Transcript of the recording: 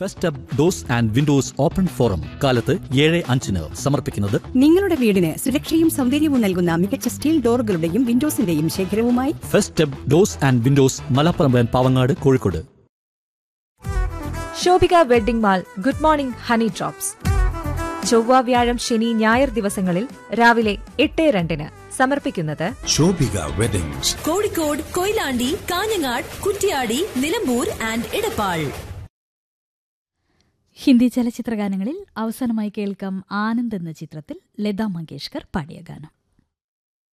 first up doors and windows open forum കാലത്ത് ഏഴ് അഞ്ചിന് സമർപ്പിക്കുന്നത് നിങ്ങളുടെ വീടിന് സുരക്ഷയും സൗന്ദര്യവും നൽകുന്ന മികച്ച സ്റ്റീൽ ഡോറുകളുടെയും വിൻഡോസിന്റെയും ശേഖരവുമായി first up doors and windows Malappuram Pavangad Kozhikode Shobhika wedding mall good morning honey drops ചൊവ്വ വ്യാഴം ശനി ഞായർ ദിവസങ്ങളിൽ രാവിലെ എട്ട് രണ്ടിന് സമർപ്പിക്കുന്നത് ശോഭിക വെഡിങ്സ് കോഴിക്കോട് കൊയിലാണ്ടി കാഞ്ഞങ്ങാട് കുറ്റ്യാടി നിലമ്പൂർ ആൻഡ് ഇടപ്പാൾ ഹിന്ദി ചലച്ചിത്ര ഗാനങ്ങളിൽ അവസാനമായി കേൾക്കാം ആനന്ദ് എന്ന ചിത്രത്തിൽ ലതാ മങ്കേഷ്കർ പാടിയ ഗാനം